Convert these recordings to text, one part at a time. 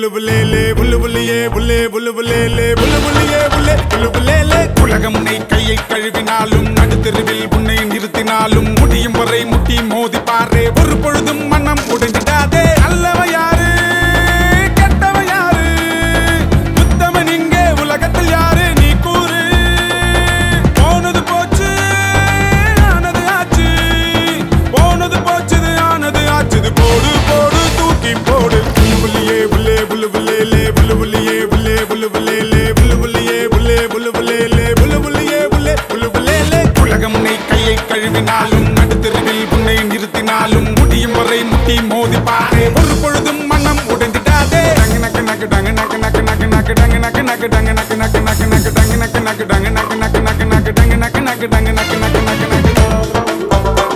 புல்லு புல்லேலே புல்லு புல்லியே புல்லே புல்லு புல்லேலே புல்லு புல்லியே புல்லே புல்லு புல்லேலே உலகம் உன்னை கையை கழுவினாலும் நடுத்தெருவில் உன்னை நிறுத்தினாலும் முடியும் வரை முட்டி மோதி பாரு ஒரு பொழுதும் மனம் உடைஞ்சிடாதே அல்லவ யாரு கெட்டவ யாரு உத்தமன் இங்கே உலகத்தில் யாரு நீ கூறு போனது போச்சு ஆனது ஆச்சு போனது போச்சுது ஆனது ஆச்சுது போடு போடு தூக்கி போடு புல்லு புல்லியே புல்லே புல்லு புல்லேலே புல்லு புல்லியே புல்லே புல்லு புல்லேலே புல்லு புல்லியே புல்லே புல்லு புல்லேலே புல்லு புல்லியே புல்லே புல்லு புல்லேலே உலகம் உன்னை கையை கழுவினாலும் நடுத்தெருவில் உன்னை நிறுத்தினாலும் முடியும் வரை முட்டி மோதி பாரு ஒரு பொழுதும் மனம் உடைந்திடாதே டங்கு நக்கு நக்கு டங்கு நக்கு நக்கு நக்கு நக்கு டங்கு நக்கு நக்கு டங்கு நக்கு நக்கு நக்கு நக்கு டங்கு நக்கு நக்கு டங்கு நக்கு நக்கு நக்கு நக்கு டங்கு நக்கு நக்கு டங்கு நக்கு நக்கு நக்கு நக்கு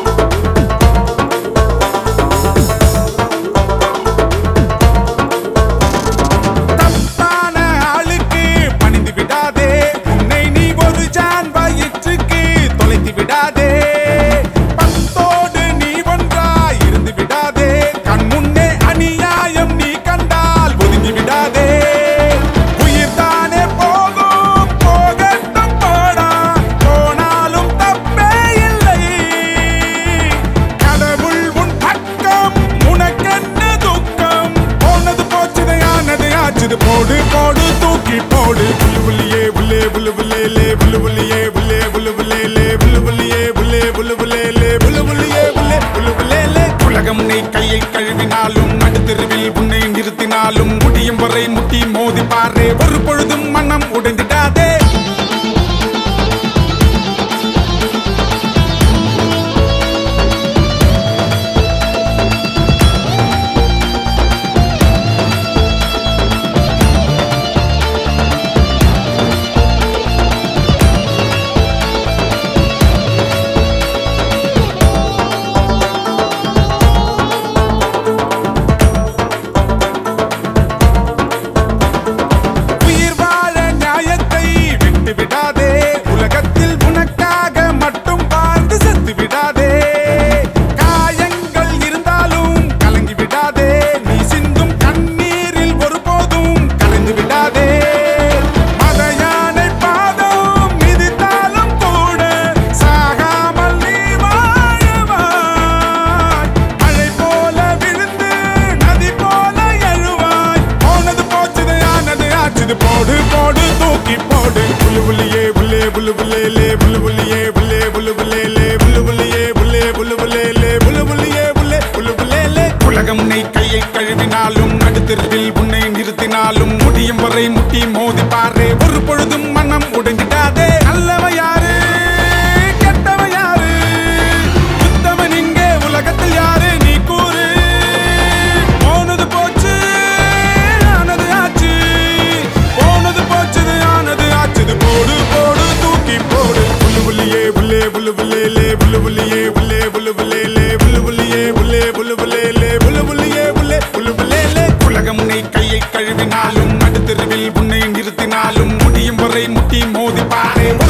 தப்பான ஆளுக்கு பணிந்து விடாதே உன்னை நீ ஒரு ஜான் வயிற்றுக்கு தொலைத்து விடாதே பத்தோடு நீ ஒன்றாய் இருந்து விடாதே கண் முன்னே அநியாயம் நீ கண்டால் ஒதுங்கி விடாதே உயிர் தானே போகும் போகட்டும் போடா போனாலும் தப்பே இல்லை கடவுள் உன் பக்கம் உனக்கென்ன துக்கம் போனது போச்சுது ஆனது ஆச்சுது போடு போடு தூக்கி போடு புல்லு புள்ளியே புல்லே புல்லு புல்லேலே புல்லு புள்ளியே புல்லே புல்லு புல்லேலே புல்லு புள்ளியே புல்லே புல்லு புல்லேலே புல்லு புள்ளியே புல்லே புல்லு புல்லேலே உலகம் உன்னை கையை கழுவினாலும் நடுத்தெருவில் உன்னை நிறுத்தினாலும் முடியும் வரை முட்டி மோதி பாரு ஒரு பொழுதும் மனம் உடைந்திடாதே உயிர் வாழ நியாயத்தை விட்டு விடாதே உலகத்தில் உனக்காக மட்டும் வாழ்ந்து செத்து விடாதே காயங்கள் இருந்தாலும் கலங்கி விடாதே நீ சிந்தும் கண்ணீரில் ஒருபோதும் கலந்து விடாதே மத யானை பாதம் மிதித்தாலும் கூட சாகாமல் நீ வாழுவாய் மழை போல விழுந்து நதி போல எழுவாய் போனது போச்சுது ஆனது ஆச்சுது போடு போடு தூக்கி போடு புல்லு புள்ளியே புல்லே புல்லு புல்லேலே புல்லு புள்ளியே புல்லே புல்லு புல்லேலே புல்லு புள்ளியே புல்லே புல்லு புல்லேலே புல்லு புள்ளியே புல்லே புல்லு புல்லேலே உலகம் உன்னை கையை கழுவினாலும் நடுத்தெருவில் உன்னை நிறுத்தினாலும் முடியும் வரை முட்டி மோதி பாரு ஒரு பொழுதும் மனம் உடைஞ்சிடாதே அல்லவ யாரு கெட்டவ யாரு உத்தமன் இங்கே உலகத்தில் யாரு நீ கூறு போனது போச்சு ஆனது ஆச்சு போனது போச்சுது ஆனது ஆச்சுது போடு போடு தூக்கி போடு புல்லு புள்ளியே புல்லே புல்லு புல்லேலே புல்லு புள்ளியே புல்லே புல்லு புல்லேலே புல்லு புள்ளியே புல்லே புல்லு புல்லேலே புல்லு புள்ளியே புல்லே புல்லு புல்லேலே உலகம் உன்னை கையை கழுவினாலும் நடுத்தெருவில் உன்னை நிறுத்தினாலும் முடியும் வரை முட்டி மோதி பாரு